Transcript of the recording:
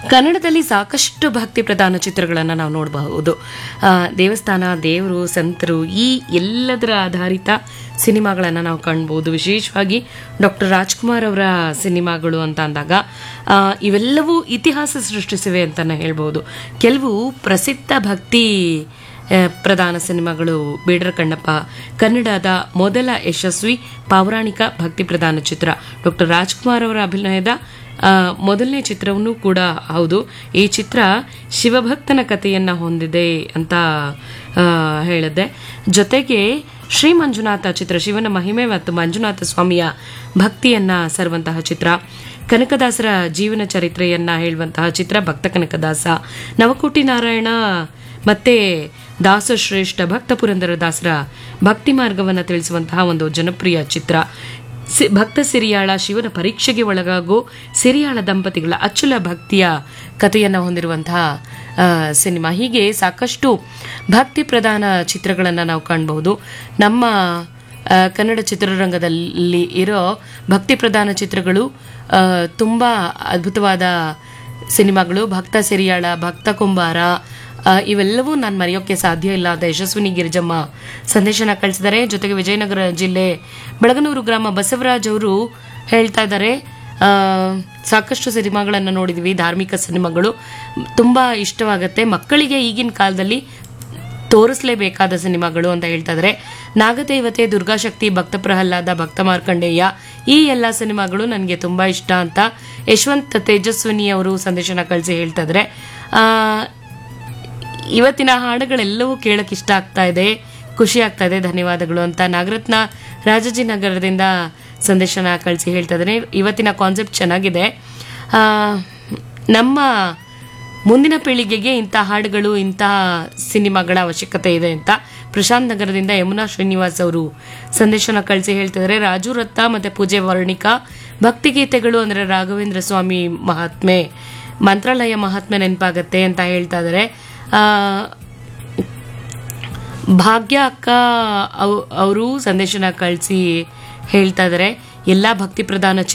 ಕನ್ನಡದಲ್ಲಿ ಸಾಕಷ್ಟು ಭಕ್ತಿ ಪ್ರಧಾನ ಚಿತ್ರಗಳನ್ನು ನಾವು ನೋಡಬಹುದು ಆ, ದೇವಸ್ಥಾನ ದೇವರು ಸಂತರು ಈ ಎಲ್ಲದರ ಆಧಾರಿತ ಸಿನಿಮಾಗಳನ್ನು ನಾವು ಕಾಣ್ಬೋದು ವಿಶೇಷವಾಗಿ ಡಾಕ್ಟರ್ ರಾಜ್ಕುಮಾರ್ ಅವರ ಸಿನಿಮಾಗಳು ಅಂತ ಅಂದಾಗ ಆ, ಇವೆಲ್ಲವೂ ಇತಿಹಾಸ ಸೃಷ್ಟಿಸಿವೆ ಅಂತಲೇ ಹೇಳ್ಬೋದು ಕೆಲವು ಪ್ರಸಿದ್ಧ ಭಕ್ತಿ ಆ, ಪ್ರಧಾನ ಸಿನಿಮಾಗಳು ಬೇಡರ ಕಣ್ಣಪ್ಪ ಕನ್ನಡದ ಮೊದಲ ಯಶಸ್ವಿ ಪೌರಾಣಿಕ ಭಕ್ತಿ ಪ್ರಧಾನ ಚಿತ್ರ ಡಾಕ್ಟರ್ ರಾಜ್ಕುಮಾರ್ ಅವರ ಅಭಿನಯದ ಆ, ಮೊದಲನೇ ಚಿತ್ರವೂ ಕೂಡ ಹೌದು ಈ ಚಿತ್ರ ಶಿವಭಕ್ತನ ಕಥೆಯನ್ನ ಹೊಂದಿದೆ ಅಂತ ಆ, ಹೇಳಿದೆ ಜೊತೆಗೆ ಶ್ರೀ ಮಂಜುನಾಥ ಚಿತ್ರ ಶಿವನ ಮಹಿಮೆ ಮತ್ತು ಮಂಜುನಾಥ ಸ್ವಾಮಿಯ ಭಕ್ತಿಯನ್ನ ಸರುವಂತಹ ಚಿತ್ರ ಕನಕದಾಸರ ಜೀವನ ಚರಿತ್ರೆಯನ್ನ ಹೇಳುವಂತಹ ಚಿತ್ರ ಭಕ್ತ ಕನಕದಾಸ ನವಕೋಟಿ ನಾರಾಯಣ ಮತ್ತೆ ದಾಸಶ್ರೇಷ್ಠ ಭಕ್ತ ಪುರಂದರ ದಾಸರ ಭಕ್ತಿ ಮಾರ್ಗವನ್ನು ತಿಳಿಸುವಂತಹ ಒಂದು ಜನಪ್ರಿಯ ಚಿತ್ರ ಸಿ- ಭಕ್ತ ಸಿರಿಯಾಳ ಶಿವನ ಪರೀಕ್ಷೆಗೆ ಒಳಗಾಗೋ ಸಿರಿಯಾಳ ದಂಪತಿಗಳ ಅಚ್ಚುಲ ಭಕ್ತಿಯ ಕಥೆಯನ್ನು ಹೊಂದಿರುವಂತಹ ಆ, ಸಿನಿಮಾ ಹೀಗೆ ಸಾಕಷ್ಟು ಭಕ್ತಿ ಪ್ರಧಾನ ಚಿತ್ರಗಳನ್ನು ನಾವು ಕಾಣಬಹುದು ನಮ್ಮ ಆ, ಕನ್ನಡ ಚಿತ್ರರಂಗದಲ್ಲಿ ಇರೋ ಭಕ್ತಿ ಪ್ರಧಾನ ಚಿತ್ರಗಳು ಆ, ತುಂಬಾ ಅದ್ಭುತವಾದ ಸಿನಿಮಾಗಳು ಭಕ್ತ ಸಿರಿಯಾಳ ಭಕ್ತ ಕುಂಬಾರ ಆ, ಇವೆಲ್ಲವೂ ನಾನು ಮರೆಯೋಕ್ಕೆ ಸಾಧ್ಯ ಇಲ್ಲ ಅಂತ ಯಶಸ್ವಿನಿ ಗಿರಿಜಮ್ಮ ಸಂದೇಶನ ಕಳಿಸಿದ್ದಾರೆ ಜೊತೆಗೆ ವಿಜಯನಗರ ಜಿಲ್ಲೆ ಬೆಳಗನೂರು ಗ್ರಾಮ ಬಸವರಾಜ್ ಅವರು ಹೇಳ್ತಾ ಇದ್ದಾರೆ ಆ, ಸಾಕಷ್ಟು ಸಿನಿಮಾಗಳನ್ನು ನೋಡಿದ್ವಿ ಧಾರ್ಮಿಕ ಸಿನಿಮಾಗಳು ತುಂಬ ಇಷ್ಟವಾಗುತ್ತೆ ಮಕ್ಕಳಿಗೆ ಈಗಿನ ಕಾಲದಲ್ಲಿ ತೋರಿಸಲೇಬೇಕಾದ ಸಿನಿಮಾಗಳು ಅಂತ ಹೇಳ್ತಾ ಇದ್ದಾರೆ ನಾಗದೇವತೆ ದುರ್ಗಾಶಕ್ತಿ ಭಕ್ತ ಪ್ರಹ್ಲಾದ ಭಕ್ತ ಮಾರ್ಕಂಡೇಯ ಈ ಎಲ್ಲ ಸಿನಿಮಾಗಳು ನನಗೆ ತುಂಬ ಇಷ್ಟ ಅಂತ ಯಶವಂತ್ ತೇಜಸ್ವಿನಿ ಅವರು ಸಂದೇಶನ ಕಳಿಸಿ ಹೇಳ್ತಾ ಇದ್ದಾರೆ ಆ, ಇವತ್ತಿನ ಹಾಡುಗಳೆಲ್ಲವೂ ಕೇಳಕ್ ಇಷ್ಟ ಆಗ್ತಾ ಇದೆ ಖುಷಿ ಆಗ್ತಾ ಇದೆ ಧನ್ಯವಾದಗಳು ಅಂತ ನಾಗರತ್ನ ರಾಜಾಜಿನಗರದಿಂದ ಸಂದೇಶನ ಕಳಿಸಿ ಹೇಳ್ತಾ ಇದ್ದಾರೆ ಇವತ್ತಿನ ಕಾನ್ಸೆಪ್ಟ್ ಚೆನ್ನಾಗಿದೆ ಆ, ನಮ್ಮ ಮುಂದಿನ ಪೀಳಿಗೆಗೆ ಇಂಥ ಹಾಡುಗಳು ಇಂತಹ ಸಿನಿಮಾಗಳ ಅವಶ್ಯಕತೆ ಇದೆ ಅಂತ ಪ್ರಶಾಂತ್ ನಗರದಿಂದ ಯಮುನಾ ಶ್ರೀನಿವಾಸ್ ಅವರು ಸಂದೇಶನ ಕಳಿಸಿ ಹೇಳ್ತಿದ್ದಾರೆ ರಾಜು ರತ್ತ ಮತ್ತೆ ಪೂಜೆ ವರ್ಣಿಕಾ ಭಕ್ತಿಗೀತೆಗಳು ಅಂದ್ರೆ ರಾಘವೇಂದ್ರ ಸ್ವಾಮಿ ಮಹಾತ್ಮೆ ಮಂತ್ರಾಲಯ ಮಹಾತ್ಮೆ ನೆನಪಾಗತ್ತೆ ಅಂತ ಹೇಳ್ತಾ ಇದ್ದಾರೆ ಆ, ಭಾಗ್ಯ ಅಕ್ಕ ಅವರು ಸಂದೇಶನ ಕಳಿಸಿ ಹೇಳ್ತಾ ಇದ್ದಾರೆ ಎಲ್ಲ ಭಕ್ತಿ ಪ್ರಧಾನ